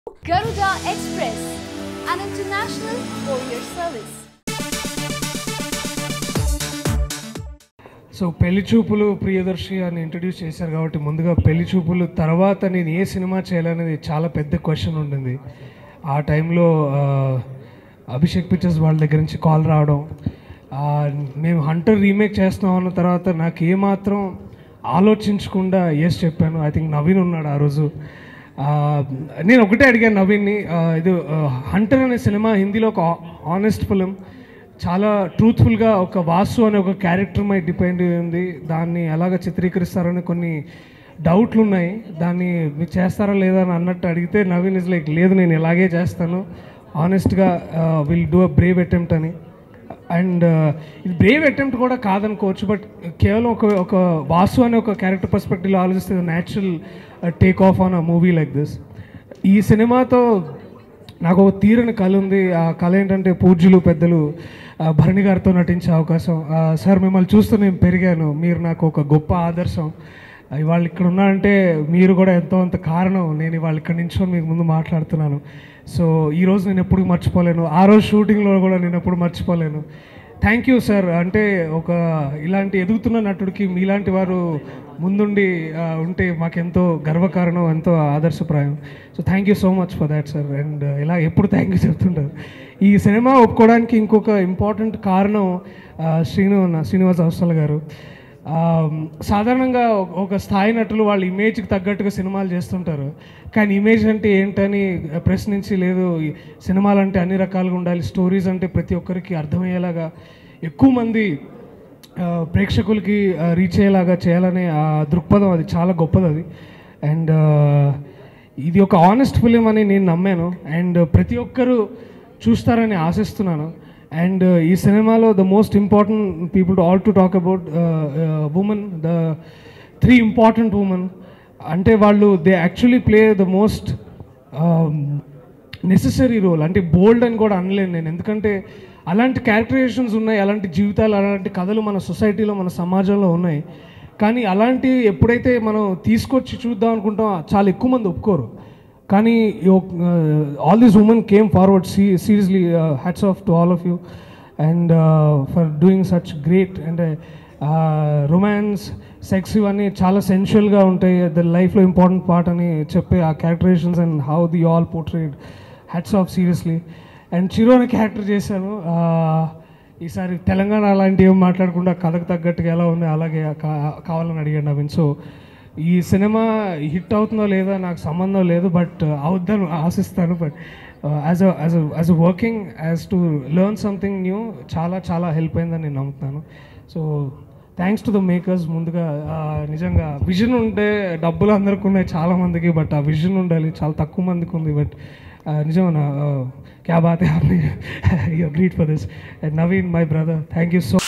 Garuda Express, an international courier service. So పెళ్లి చూపులు ప్రియదర్శి అని ఇంట్రడ్యూస్ చేశారు కాబట్టి ముందుగా పెళ్లి చూపులు తర్వాత నేను ఏ సినిమా చేయాలనేది చాలా పెద్ద క్వశ్చన్ ఉండింది ఆ టైంలో ఆ, అభిషేక్ పిక్చర్స్ వాళ్ళ దగ్గర నుంచి కాల్ రావడం ఆ, మేము హంటర్ రీమేక్ చేస్తున్నాం అన్న తర్వాత నాకు ఏమాత్రం ఆలోచించకుండా ఎస్ చెప్పాను ఐ థింక్ నవీన్ ఉన్నాడు ఆ రోజు ఆ, నేను ఒకటే అడిగాను నవీన్ని ఆ, ఇది హంటర్ అనే సినిమా హిందీలో ఒక ఆనెస్ట్ ఫిలిం చాలా ట్రూత్ఫుల్గా ఒక వాసు అనే ఒక క్యారెక్టర్ మై డిపెండ్ ఉంది దాన్ని ఎలాగ చిత్రీకరిస్తారని కొన్ని డౌట్లు ఉన్నాయి దాన్ని మీరు చేస్తారా లేదా అని అన్నట్టు అడిగితే నవీన్ ఇస్ లైక్ లేదు నేను ఇలాగే చేస్తాను ఆనెస్ట్గా will do a brave attempt అని అండ్ ఇది బ్రేవ్ అటెంప్ట్ కూడా కాదనుకోవచ్చు బట్ కేవలం ఒక ఒక వాసు అనే ఒక క్యారెక్టర్ పర్స్పెక్టివ్లో ఆలోచిస్తే natural take off on a movie like this ఈ సినిమాతో నాకు ఒక తీరని కళ ఉంది ఆ కళ ఏంటంటే పూజ్యులు పెద్దలు ఆ, భరణి గారితో నటించే అవకాశం ఆ, సార్ మిమ్మల్ని చూస్తూ నేను పెరిగాను మీరు నాకు ఒక గొప్ప ఆదర్శం ఆ, ఇవాళ ఇక్కడ ఉన్నారంటే మీరు కూడా ఎంతో అంత కారణం నేను ఇవాళ ఇక్కడ నించొని మీకు ముందు మాట్లాడుతున్నాను సో ఈ రోజు నేను ఎప్పుడు మర్చిపోలేను ఆ రోజు షూటింగ్లో కూడా నేను ఎప్పుడు మర్చిపోలేను థ్యాంక్ యూ సార్ అంటే ఒక ఇలాంటి ఎదుగుతున్న నటుడికి మీలాంటి వారు ముందుండి ఆ, ఉంటే మాకెంతో గర్వకారణం ఎంతో ఆదర్శప్రాయం so thank you so much for that sir and ఇలా ఎప్పుడు థ్యాంక్ యూ చెప్తుంటారు ఈ సినిమా ఒప్పుకోవడానికి ఇంకొక ఇంపార్టెంట్ కారణం ఆ, శ్రీను నా- శ్రీనివాస్ అవసరాల గారు ఆ, సాధారణంగా ఒక- ఒక స్థాయి నటులు వాళ్ళ ఇమేజ్కి తగ్గట్టుగా సినిమాలు చేస్తుంటారు కానీ ఇమేజ్ అంటే ఏంటని ప్రశ్నించి లేదు ఈ సినిమాలు అంటే అన్ని రకాలుగా ఉండాలి స్టోరీస్ అంటే ప్రతి ఒక్కరికి అర్థమయ్యేలాగా ఎక్కువ మంది ఆ, ప్రేక్షకులకి రీచ్ అయ్యేలాగా చేయాలనే ఆ దృక్పథం అది చాలా గొప్పది అది అండ్ ఇది ఒక ఆనెస్ట్ ఫిలిం అని నేను నమ్మాను అండ్ ప్రతి ఒక్కరూ చూస్తారని ఆశిస్తున్నాను అండ్ ఈ సినిమాలో the most important people to all to talk about women the three important women అంటే వాళ్ళు they actually play the most necessary role అంటే బోల్డ్ అని కూడా అనలేను నేను ఎందుకంటే అలాంటి క్యారెక్టరైజేషన్స్ ఉన్నాయి అలాంటి జీవితాలు అలాంటి కథలు మన సొసైటీలో మన సమాజంలో ఉన్నాయి కానీ అలాంటివి ఎప్పుడైతే మనం తీసుకొచ్చి చూద్దాం అనుకుంటాం చాలా ఎక్కువ మంది ఒప్పుకోరు కానీ all these women came forward see seriously hats off to all of you and for doing such great and romance sex ఇవన్నీ చాలా సెన్షువల్గా ఉంటాయి ద లైఫ్లో ఇంపార్టెంట్ పార్ట్ అని చెప్పే ఆ characterisations and how the all portrayed hats off seriously and Chiru అనే character చేశాను Uh, ఈసారి తెలంగాణ అలాంటి ఏం మాట్లాడకుండా కథకు తగ్గట్టుగా ఎలా ఉంది అలాగే కా- కావాలని అడిగాను నవీన్ సో ఈ సినిమా హిట్ అవుతుందో లేదో నాకు సంబంధం లేదు బట్ అవుద్దని ఆశిస్తాను but as as as a working as to learn something new చాలా చాలా హెల్ప్ అయిందని నేను నమ్ముతున్నాను so thanks to the makers ముందుగా ఆ, నిజంగా విజన్ ఉంటే డబ్బులు అందరికి ఉన్నాయి చాలా మందికి బట్ ఆ విజన్ ఉండాలి చాలా తక్కువ మందికి ఉంది బట్ నిజమన్నా క్యా బాత్ హై agreed for this and Naveen my brother thank you so